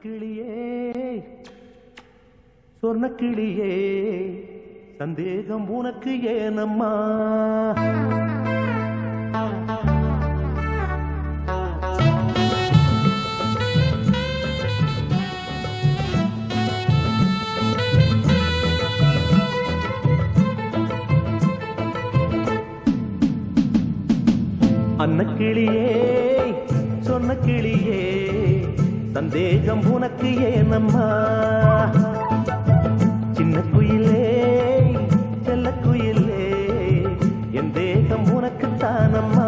கிளியே சொர்ண கிளியே சந்தேகம் உனக்கு ஏனம்மா அன்னக்கிளியே சொன்ன கிளியே சந்தேகம் உனக்கு ஏனம்மா சின்ன குயிலே செல்ல குயிலே என் தேகம் உனக்கு தானம்மா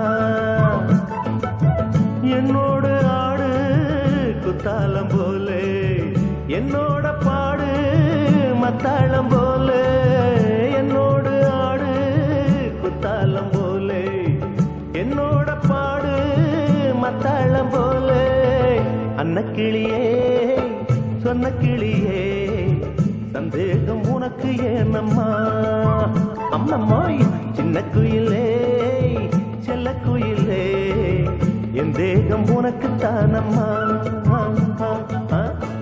என்னோடு ஆடு குத்தாலம் போலே என்னோட பாடு மத்தாளம் போலே என்னோடு ஆடு குத்தாலம் போலே என்னோட பாடு மத்தாளம் போலே அன்னக்கிளியே சொன்ன கிளியே சந்தேகம் உனக்கு ஏனம்மா அம்மம்மாய் சின்ன குயிலே செல்ல குயிலே என் தேகம் உனக்கு தானம்மா ஆ, ஆ.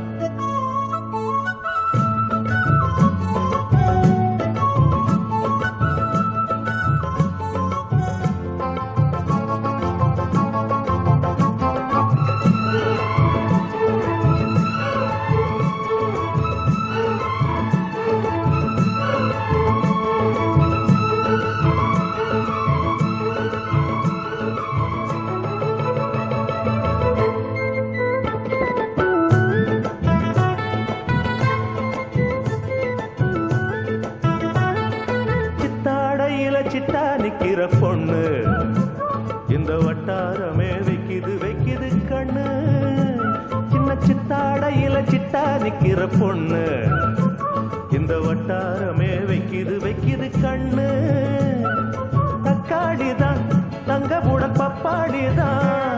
சித்தாடையில சிட்டா நிக்கிற பொண்ணு இந்த வட்டாரமே வைக்குது வைக்குது கண்ணு சின்ன சித்தாடையில சிட்டா நிக்கிற பொண்ணு இந்த வட்டாரமே வைக்குது வைக்குது கண்ணு தக்காளிதான் தங்க புட பப்பாளிதான்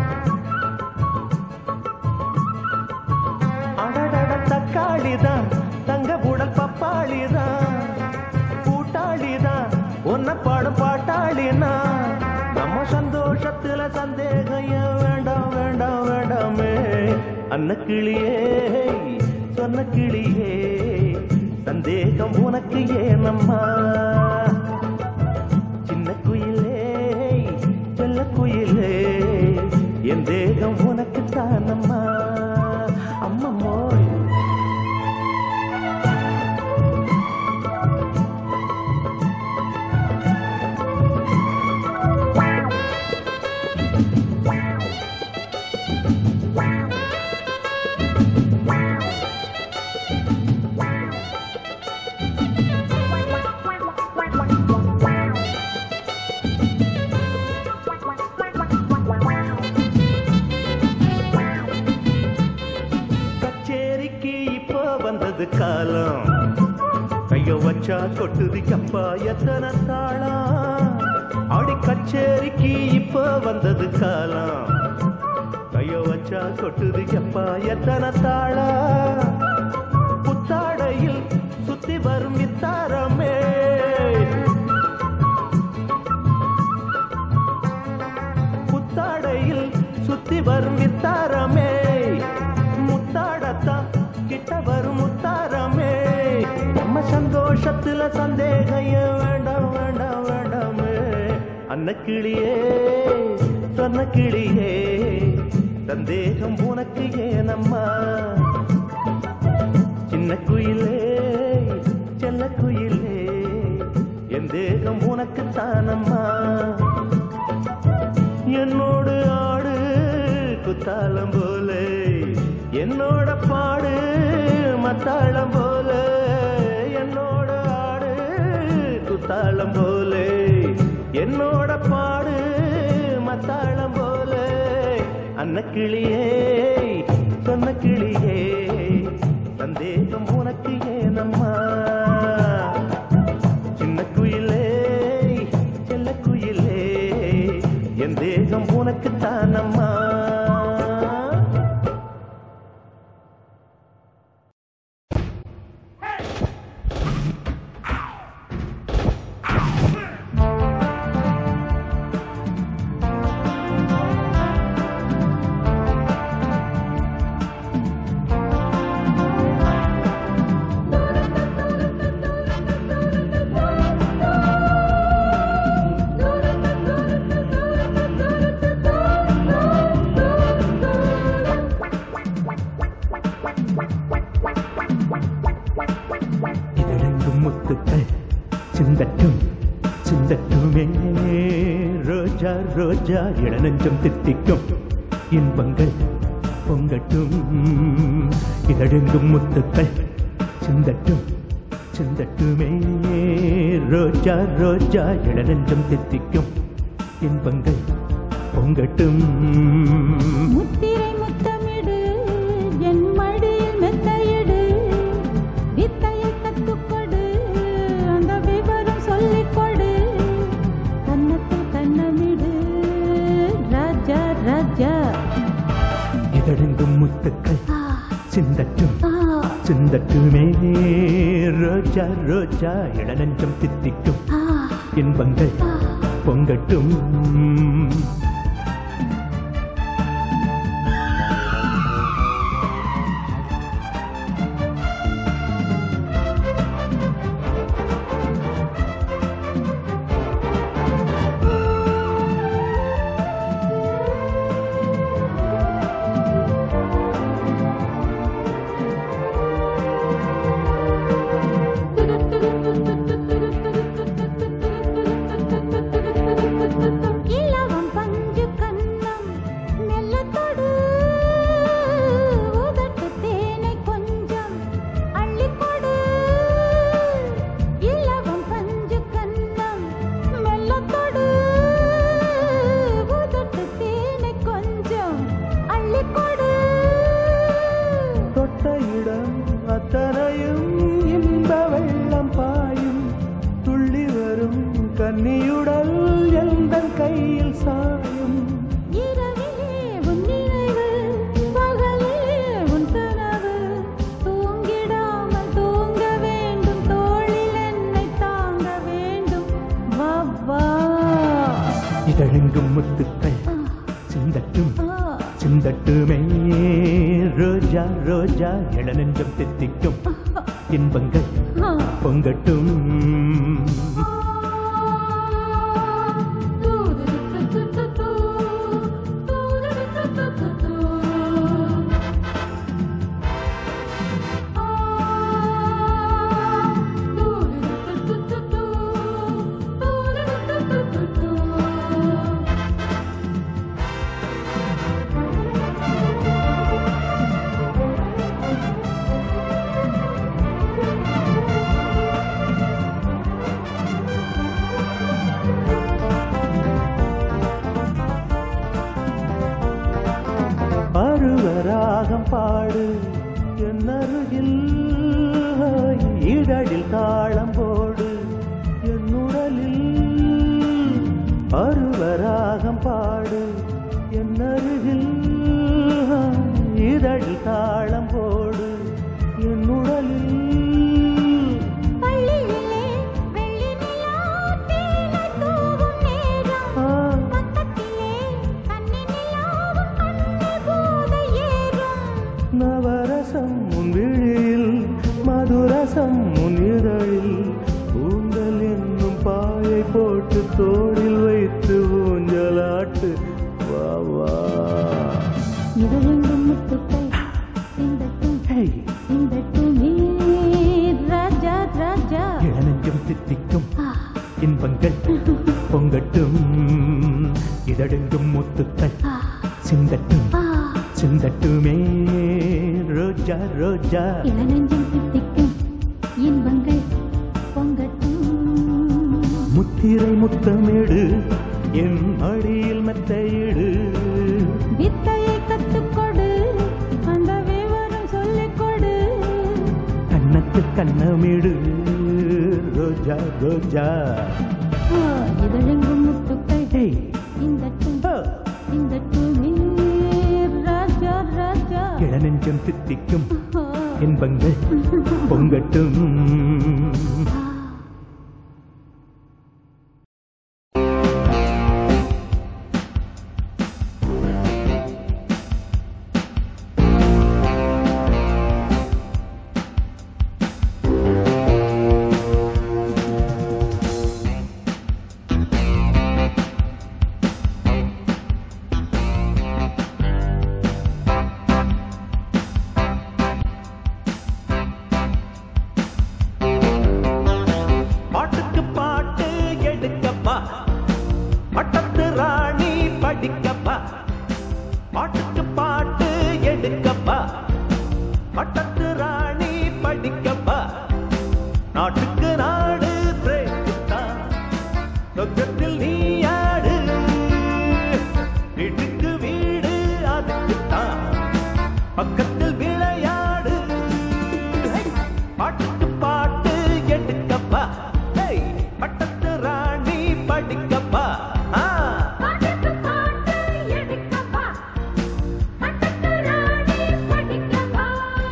அடடட தக்காளிதான் தங்க புடல் பப்பாளிதான் கூட்டாளிதான் உன்ன பாடும் பாட்டாளினா நம்ம சந்தோஷத்துல சந்தேகம் ஏன் வேண்டாம் வேண்டாம் வேண்டாமே அன்ன கிளியே சொன்ன கிளியே சந்தேகம் உனக்கு ஏனம்மா சின்ன குயிலே செல்ல குயிலே என் தேகம் உனக்கு தானம்மா அம்மம்மோய் கச்சேரிக்கு இப்போ வந்தது காலம் கைய வச்சா கொட்டுது அப்பா எத்தனை தாளம் ஆடி கச்சேரிக்கு இப்போ வந்தது காலம் கைய வச்சா கொட்டுது அப்பா எத்தனை தாளம் புத்தாடையில் சுத்தி வரும் வித்தாரமே புத்தாடையில் சுத்தி வரும் வித்தாரமே முத்தாடத்தான் கிட்ட வரும் முத்தாரமே நம்ம சந்தோஷத்துல சந்தேகம் ஏன் வேண்டாம் வேண்டாம் வேண்டாமே அன்ன கிளியே சொன்ன கிளியே சந்தேகம் உனக்கு ஏனம்மா சின்ன குயிலே செல்ல குயிலே என் தேகம் உனக்கு தானம்மா என்னோடு ஆடு குத்தாலம் போல என்னோட பாடு மத்தாளம் போல என்னோட ஆடு குத்தாளம் போல என்னோட பாடு மத்தாளம் போல அன்ன கிளியே சொன்ன கிளியே சந்தேகம் உனக்கு ஏனம்மா சின்ன குயிலே செல்ல குயிலே என் தேகம் உனக்கு தானம்மா ஆ ரோஜா இளநஞ்சம் தித்திக்கும் இன்பங்கள் பொங்கட்டும் இதழுங்கும் முத்துக்கள் சிந்தட்டும் சிந்தட்டுமே ரோஜா ரோஜா இளநஞ்சம் தித்திக்கும் இன்பங்கள் பொங்கட்டும் முத்திரை முத்தமிடு என் மடியில் மெத்தையிடு வித்தையை கத்துக்கொடு அந்த விவரம் சொல்லிக் கொடு கன்னத்தில் கண்ணமிடு ராஜா ராஜா இதழுங்கும் முத்துக்கள் ஆ, சிந்தட்டும் ஆ, சிந்தட்டுமே ரோஜா ரோஜா இளநஞ்சம் தித்திக்கும் ஆ, இன்பங்கள் ஆ. பொங்கட்டும் இலவம் பஞ்சு கன்னம் மெல்லத் தொடு. உதட்டு தேனை கொஞ்சம் அள்ளிக் கொடு. இலவம் பஞ்சு கன்னம் மெல்லத் தொடு. உதட்டு தேனை கொஞ்சம் அள்ளிக் கொடு. தொட்ட இடம் அத்தனையும் இன்ப வெள்ளம் பாயும் துள்ளி வரும் கன்னியுடல் எந்த கையில் சாயும் இரவிலே உன் நினைவு, பகலிலே உன் கனவு. தூங்கிடாமல் தூங்க வேண்டும், தோளில் என்னை தாங்க வேண்டும். வா, வா. இதழுங்கும் முத்துக்கள் ஆ, சிந்தட்டும் ஆ, சிந்தட்டுமே ரோஜா ரோஜா இளநெஞ்சம் தித்திக்கும் இன்பங்கள் ஆ. பொங்கட்டும் பருவராகம் பாடு என்னருகில் இடடில் தாளம் போடு என்னுடலில் பருவராகம் பாடு என்னருகில் இதழில் தாளம் போடு என்னுடலில் பள்ளியிலே வெள்ளி நிலா தேனை தூவும் நேரம். ஆ, பக்கத்திலே கன்னி நிலாவும் கண்ணி போதை ஏறும். நவரசம் உன் விழியில் மதுரசம் உன் இதழில் ஊங்கல் என்னும் பாயை போட்டு தோளில் வைத்து ஊஞ்சலாட்டு வா வா இதழெங்கும் முத்துக்கள் சிந்தட்டும், ஹேய், சிந்தட்டுமே. ராஜா ராஜா இளநெஞ்சம் தித்திக்கும் ஆ, இன்பங்கள் பொங்கட்டும் இதழெங்கும் முத்துக்கள் ஆ, சிந்தட்டும் ஆ. சிந்தட்டுமே ரோஜா ரோஜா இளநெஞ்சம் தித்திக்கும் இன்பங்கள் பொங்கட்டும் முத்திரை முத்தமிடு என் அடியில் மெத்தையிடு வித்தையை கத்துக்கொடு அந்த விவரம் சொல்லிக் கொடு கண்ணத்து கண்ணமிடு ரோஜா ரோஜா ஆ, இதழெங்கும் முத்துக்கள் ஹேய், சிந்தட்டும் ஆ, சிந்தட்டுமே. ராஜா ராஜா இளநெஞ்சம் தித்திக்கும் ஆ, இன்பங்கள் பொங்கட்டும் ஆ. ஆ படிக்கப்பா பட்டத்து ராணி படிக்கப்பா நாட்டுக்கு நாடு பிரேக்கு தான் சொர்க்கத்தில் நீ ஆடு வீட்டுக்கு வீடு அதுக்கு தான் பக்கத்தில் விளையாடு பாட்டுக்கு பாட்டு எடுக்கப்பா ஹேய், பட்டத்து ராணி படிக்கப்பா ஆ பாட்டுக்கு பாட்டு எடுக்கப்பா பட்டத்து ராணி படிக்கப்பா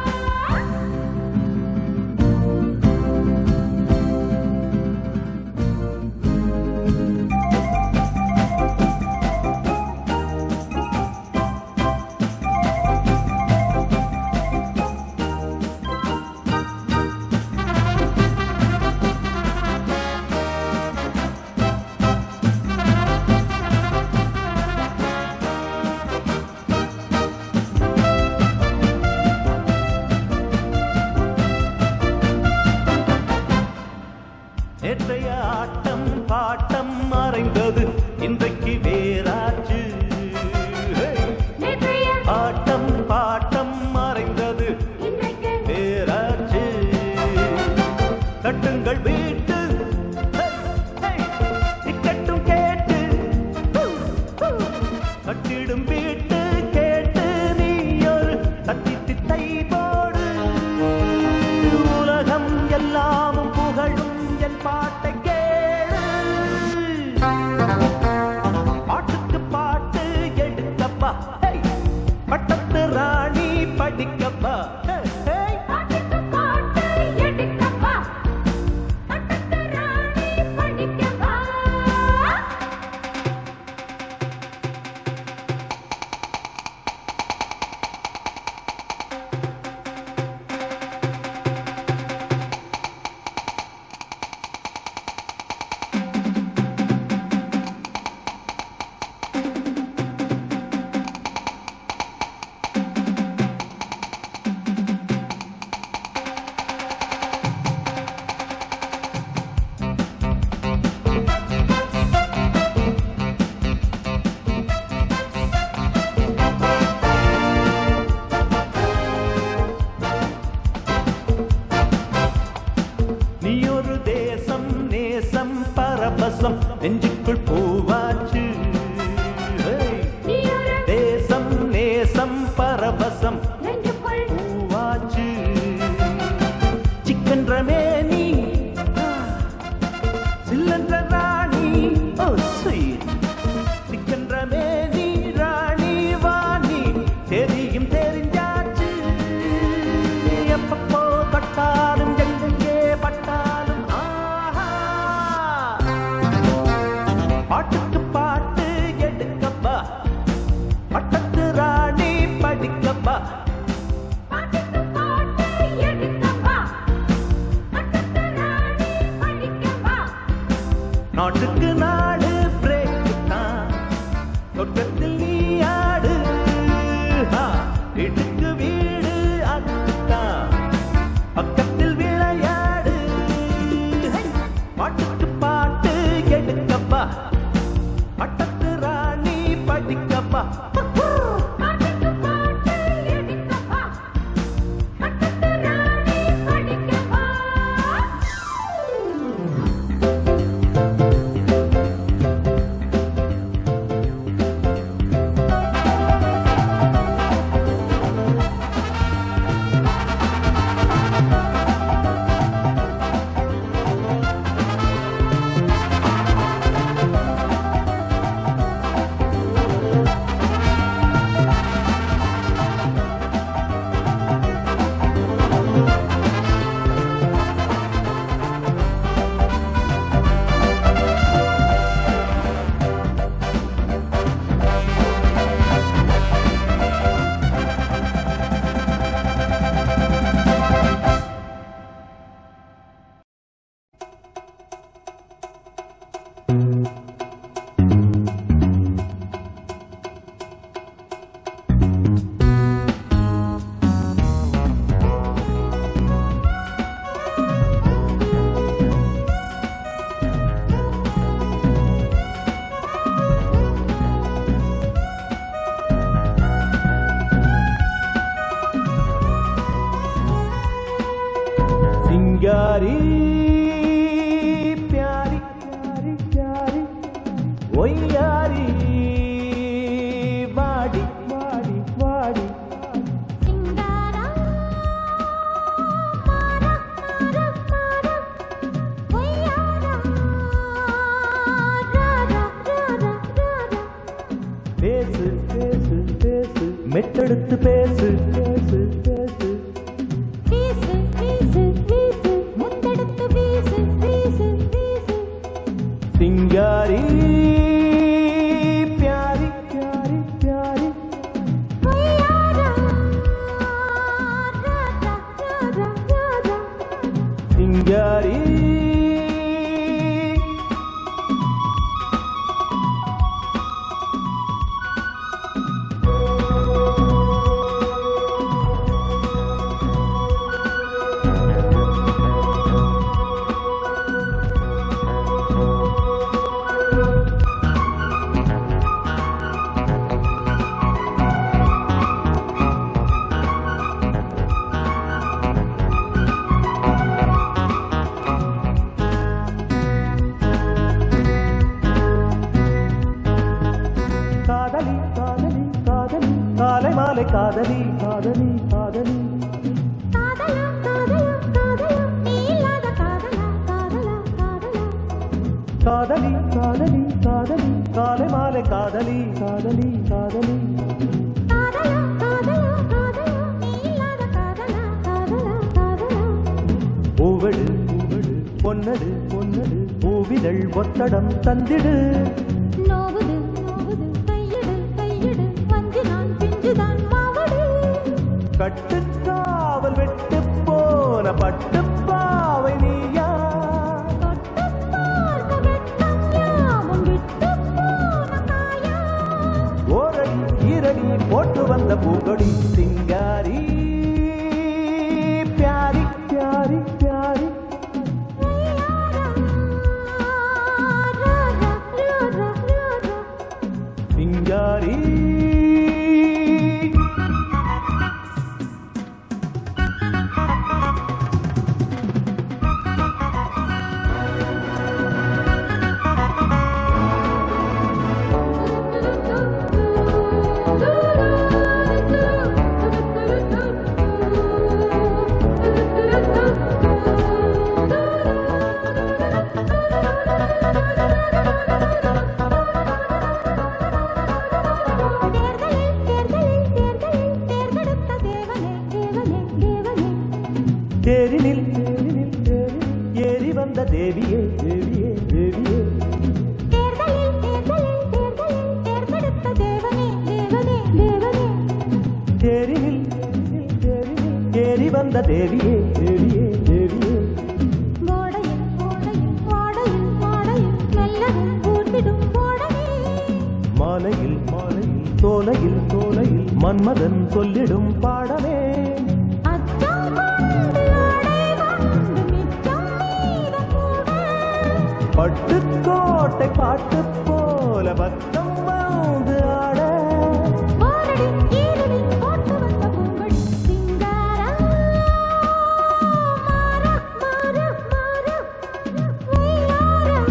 நேற்றைய ஆட்டம் பாட்டம் மறைந்தது இன்றைக்கு வேறாச்சு ஹேய்! நேற்றைய ஆட்டம் பாட்டம் மறைந்தது இன்றைக்கு வேறாச்சு தட்டுங்கள் வீட்டு ஹேய்! ஹேய்! டிக்கெட்டும் கேட்டு ஹூ! ஹூ! கட்டிடும் வீட்டு கேட்டு நீ ஒரு தட்டி திட்டை போடு உலகம் எல்லாமும் புகழும் என் பாட்டை கேளு பாட்டுக்கு பாட்டு எடுக்கப்பா ஹேய்! பட்டத்து ராணி படிக்கப்பா ஹேய், ஹேய்! பாட்டுக்கு பாட்டு எடுக்கப்பா பட்டத்து ராணி படிக்கப்பா நீ ஒரு தேசம் நேசம் பரபசம் நெஞ்சுக்குள் பூவாச்சு ஹேய்! நீ ஒரு தேசம் நேசம் பரபசம் நெஞ்சுக்குள் பூவாச்சு சிக்கன் ரமேனி சில்லன்ற ராணி ஓ ஸ்வீட் சிக்கன் ரமேனி ராணி வாணி தெரியும் தெரிஞ்சாச்சு எப்பப்போ பட்டாலும் எங்கெங்கே பட்டாலும் ஆஹா பாட்டுக்கு பாட்டு எடுக்கப்பா பட்டத்து ராணி படிக்கப்பா பாட்டுக்கு பாட்டு எடுக்கப்பா பட்டத்து ராணி படிக்கப்பா நாட்டுக்கு நாடு பிரேக் தான் சொர்க்கத்தில் நீ ஆடு ஆ, வீட்டுக்கு வீடு அதுதான் பக்கத்தில் விளையாடு ஹை! பாட்டுக்கு பாட்டு எடுக்கப்பா பட்டத்து ராணி படிக்கப்பா பாட்டுக்கு பாட்டு எடுக்கப்பா பட்டத்து ராணி படிக்கப்பா சிங்காரி பியாரி பியாரி பியாரி ஒய்யாரி வாடி வாடி வாடி சிங்காரா மாரா மாரா மாரா ஒய்யாரா ராரா ராரா ராரா பேசு பேசு பேசு மெட்டெடுத்து பேசு பேசு பேசு வீசு வீசு வீசு முத்தெடுத்து வீசு வீசு வீசு சிங்காரி பியாரி பியாரி பியாரி ஒய்யாரா ராரா ராரா ராரா சிங்காரி காதலி காதலி காதலி காலை மாலை காதலி காதலி காதலி காதலா காதலா காதலா நீ இல்லாத காதலா காதலா காதலா காதலி காதலி காதலி காலை மாலை காதலி காதலி காதலி காதலா காதலா காதலா நீ இல்லாத காதலா காதலா காதலா பூவடு பூவடு பொன்னடு பொன்னடு பூவிதழ் ஒத்தடம் தந்திடு நோவுது நோவுது கையிடு கையிடு வஞ்சி நான் பிஞ்சுதான் மாவடு கட்டுக்காவல் வெட்டு போன பட்டு பாவை நீயா தொட்டு பார்க்க வெட்கம் யாவும் விட்டு போன காயா ஓரடி ஈரடி போட்டு வந்த பூங்கொடி சிங்காரி பியாரி பியாரி பியாரி ஒய்யாரா ராரா ராரா ராரா சிங்காரி தேர்தலில் தேர்தலில் தேர்தலில் தேர்ந்தெடுத்த தேவனே தேவனே தேவனே தேரினில் தேரினில் தேரில் ஏறி வந்த தேவியே தேவியே தேவியே தேர்தலில் தேர்தலில் தேர்தலில் தேர்ந்தெடுத்த தேவனே தேவனே தேவனே தேரினில் தேரினில் தேரினில் ஏறி வந்த தேவியே தேவியே தேவியே ஓடையில் ஓடையில் வாடையில் வாடையில் மெல்லவும் ஊர்விடும் ஓடவே மாலையில் மாலையில் சோலையில் சோலையில் மன்மதன் சொல்லிடும் பாடமே அச்சம் கொண்டு ஆடை கொண்டு மிச்சம் மீதம் கூட பட்டுக்கோட்டை பாட்டு போல பக்கம் வந்து ஆட ஓரடி ஈரடி போட்டு வந்த பூங்கொடி சிங்காரா மாறா மாறா மாறா ஒய்யாரா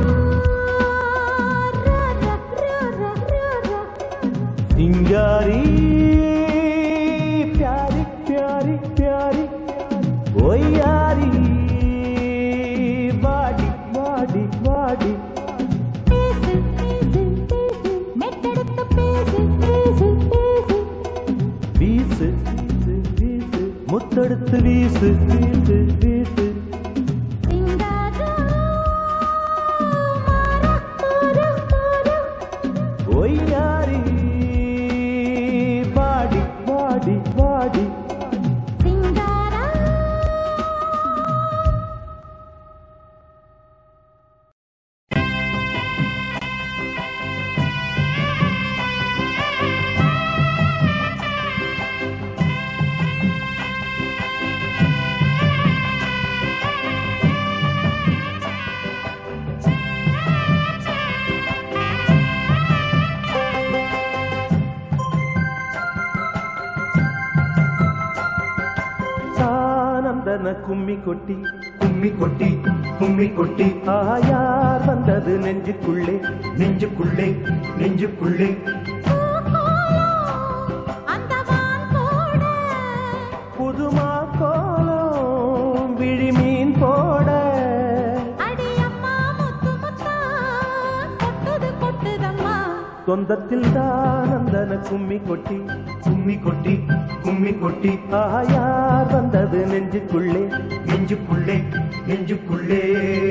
ராரா ராரா ராரா சிங்காரி பியாரி பியாரி பியாரி ஒய்யாரி வாடி வாடி வாடி பேசு பேசு பேசு மெட்டெடுத்து பேசு பேசு பேசு வீசு வீசு வீசு முத்தெடுத்து வீசு வீசு வீசு சிங்காரா மாறா மாறா மாறா ஒய்யாரி வாடி வாடி வாடி சிங்காரா ஆ தானந்தன கும்மி கொட்டி கும்மி கொட்டி கும்மி கொட்டி ஆயார் வந்தது நெஞ்சுக்குள்ளே நெஞ்சுக்குள்ளே நெஞ்சுக்குள்ளே அந்த வான் போட புதுமா கோலம் விழிமீன் போட அடி அம்மா முத்து முத்தா கொட்டுது கொட்டுதம்மா சொந்தத்தில் தானந்தன கும்மி கொட்டி கும்மி கொட்டி கும்மி கொட்டி ஆயார் வந்தது நெஞ்சுக்குள்ளே நெஞ்சுக்குள்ளே நெஞ்சுக்குள்ளே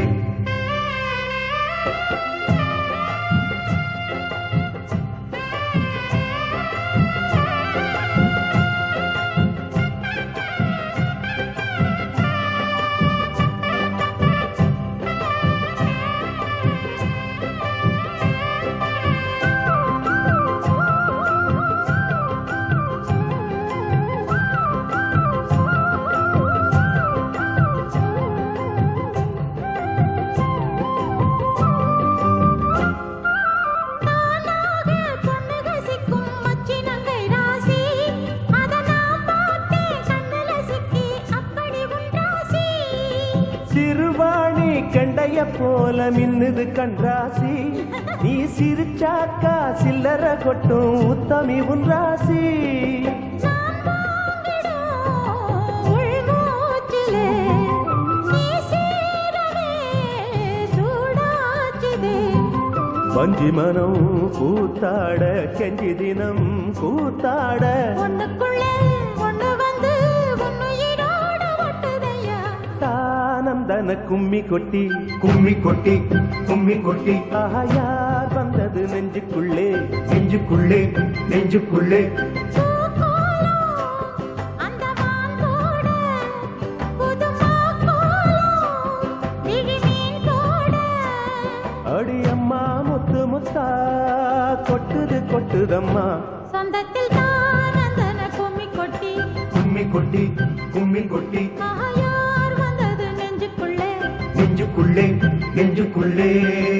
நானாக பொண்ணுக சிக்கும் மச்சினங்கை ராசி அத நான் பார்த்தேன் கண்ணுல சிக்கி அப்படி உன் ராசி சிறுவாணி கண்டைய போல மின்னுது கண்ராசி நீ சிரிச்சாக்கா சில்லற கொட்டும் உத்தமி உன் ராசி நான் வாங்கிடும் உள்மூச்சிலே நீ சீரவே சூடாச்சுதே வஞ்சி மனம் கூத்தாட கெஞ்சி தினம் கூத்தாட ஒண்ணுக்குள்ளே ஒண்ணு வந்து உன்னுயிரோட ஒட்டுதையா தானந்தன கும்மி கொட்டி கும்மி கொட்டி கும்மி கொட்டி ஆயார் வந்தது நெஞ்சுக்குள்ளே நெஞ்சுக்குள்ளே நெஞ்சுக்குள்ளே பூக்கோலம் அந்த வான்போட புதுமா கோலம் விழிமீன் போட அடி அம்மா முத்து முத்தா கொட்டுது கொட்டுதம்மா சொந்தத்தில் தான் அந்தன கும்மி கொட்டி கும்மி கொட்டி கும்மி கொட்டி ஆயார் வந்தது நெஞ்சுக்குள்ளே நெஞ்சுக்குள்ளே நெஞ்சுக்குள்ளே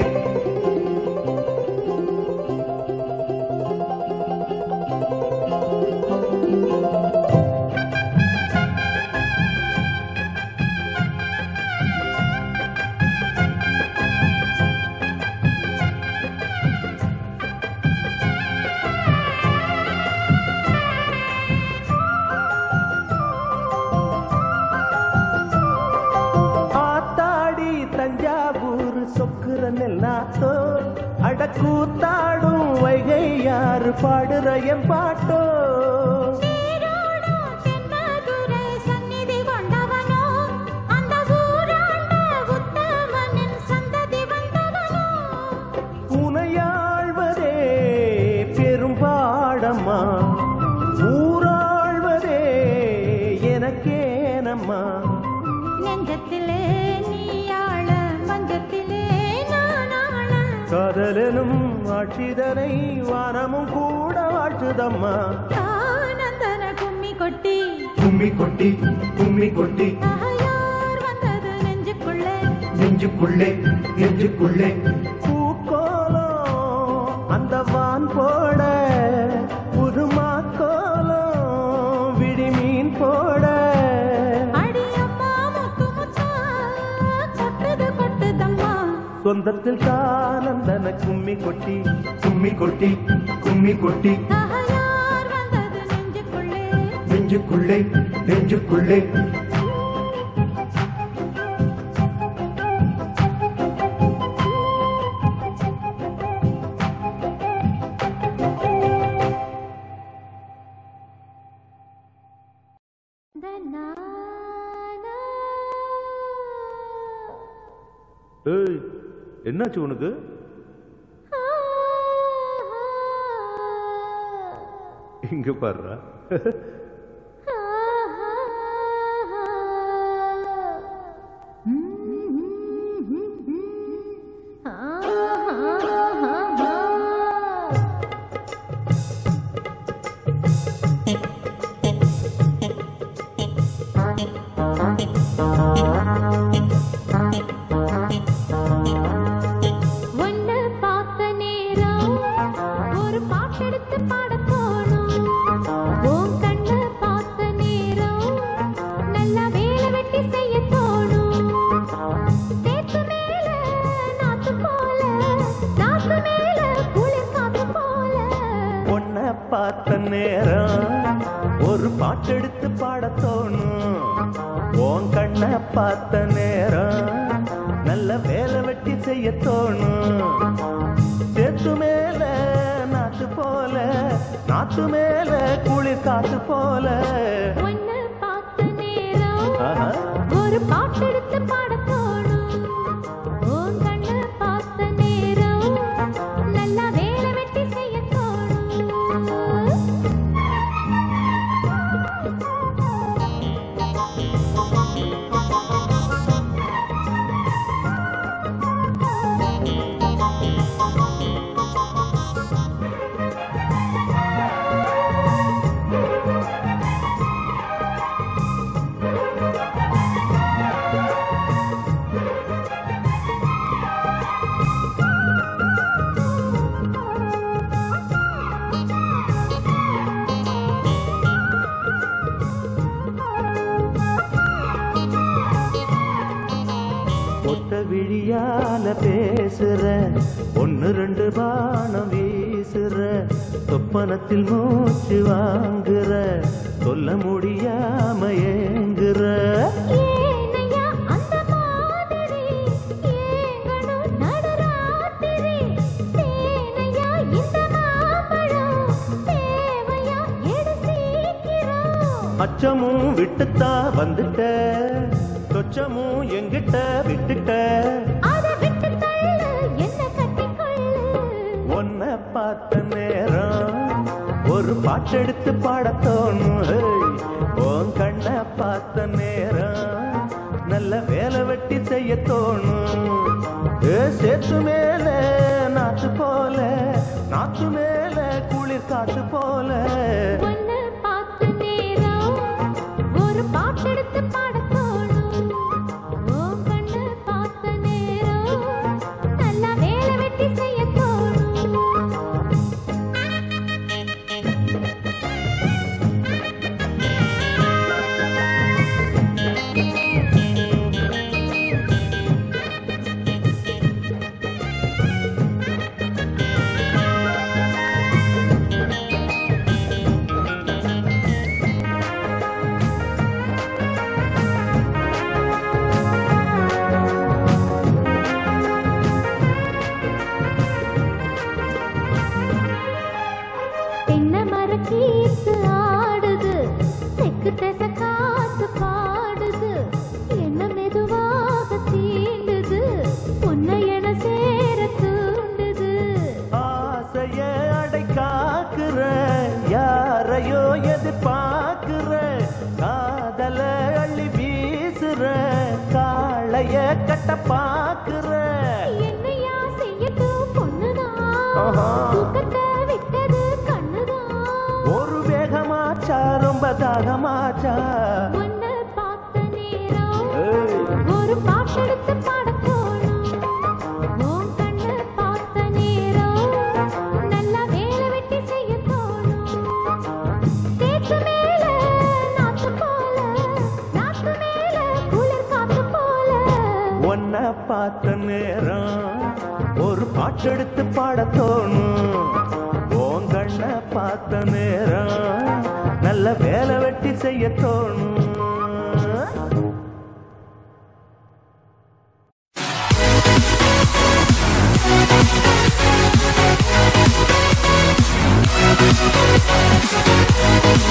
ஆத்தாடி தஞ்சாவூர் சொக்குற நெல்லாத்தோ அடக்கூத்தாடும் வைகை யாரு பாடுற என் பாட்டோ நீரோடும் தென்மதுரை சந்நிதி கொண்டவனோ அந்த ஊராண்ட உத்தமனின் சந்ததி வந்தவனோ உனையாழ்வதே பெரும்பாடம்மா ஊராழ்வதே எனக்கேனம்மா நெஞ்சத்திலே நீயாள மஞ்சத்திலே நானாள காதலனும் ஆட்சிதனை வானமும் கூட வாழ்த்துதம்மா ஆனந்தன கும்மி கொட்டி கும்மி கொட்டி கும்மி கொட்டி தாயார் வந்தது நெஞ்சுக்குள்ளே நெஞ்சுக்குள்ளே நெஞ்சுக்குள்ளே பூக்கோலம் அந்த வான் போட புதுமா கோலம் விடிமீன் போட அடி அம்மா முத்து முத்தா கொட்டுது கொட்டுதம்மா சொந்தத்தில் தானந்தன கும்மி கொட்டி கும்மி கொட்டி கும்மி கொட்டி தாயார் வந்தது நெஞ்சுக்குள்ளே நெஞ்சுக்குள்ளே நெஞ்சுக்குள்ளே ஏய் என்னாச்சு உனக்கு இங்க பாருடா ஒன்னு பார்த்த நேரம் ஒரு பாட்டெடுத்து பாட போனோம் உன் கண்ணு பாடத் தோணும் உன் கண்ணை பார்த்த நேரம் நல்ல வேலை வெட்டி செய்ய தோணும் சேத்து மேல நாத்து போல நாத்து மேல குளிர் காத்து போல உன்னை பார்த்த நேரம் ஆஹா. ஒரு பாட்டெடுத்து பாடத் தோணும் உன் கண்ணை பார்த்த நேரம் நல்லா வேலை வெட்டி செய்ய தோணும் ஒத்த விழியால பேசுற ஒன்னு ரெண்டு பானம் வீசுற சொப்பனத்தில் மூச்சு வாங்குற சொல்ல முடியாம ஏங்குற ஏனையா அந்த மாதிரி ஏங்கணும் நடுராத்திரி தேனையா இந்த மாம்பழம் தேவையா எடு சீக்கிரம் அச்சமும் விட்டுத்தா வந்துட்ட சொச்சமும் எங்கிட்ட விட்டுட்ட அதை விட்டு தள்ளு என்ன கட்டிக்கொள்ளு உன்னை பார்த்த நேரம் ஒரு பாட்டெடுத்து பாடத் தோணும் ஹேய். உன் கண்ணை பார்த்த நேரம் நல்ல வேலை வெட்டி செய்ய தோணும் ஏ சேத்து மேல நாத்து போல நாத்து மேல குளிர் காத்து போல உன்னை பார்த்த நேரம் ஒரு பாட்டெடுத்து பாடத் தோணும் உன் கண்ணை பார்த்த நேரம் நல்லா வேலை வெட்டி செய்ய தோணும் தென்னை மரக்கீத்து ஆடுது தெக்கு திச காத்து பாடுது என்ன மெதுவாக தீண்டுது உன்னை என சேர தூண்டுது ஆசைய அடை காக்குற யாரையோ எதிர்பார்க்கிற காதல அள்ளி வீசுற காளைய கட்ட பாக்குற என்னையா செய்யட்டும் பொண்ணுதான் ஆஹா. தூக்கத்தை விட்டது கண்ணுதான் ஒரு வேகமாச்சா ரொம்ப தாகமாச்சா உன்னை பார்த்த நேரம் ஏய், ஒரு பாட்டெடுத்து பாடத் தோணும் உன் கண்ணை பார்த்த நேரம் நல்லா வேலை வெட்டி செய்ய தோணும் தேக்கு மேல நாத்து போல நாத்து மேல குளிர் காத்து போல உன்னை பார்த்த நேரம் ஒரு பாட்டெடுத்து பாடத் தோணும் உன் கண்ணை பார்த்த நேரம் நல்ல வேலை வெட்டி செய்ய தோணும்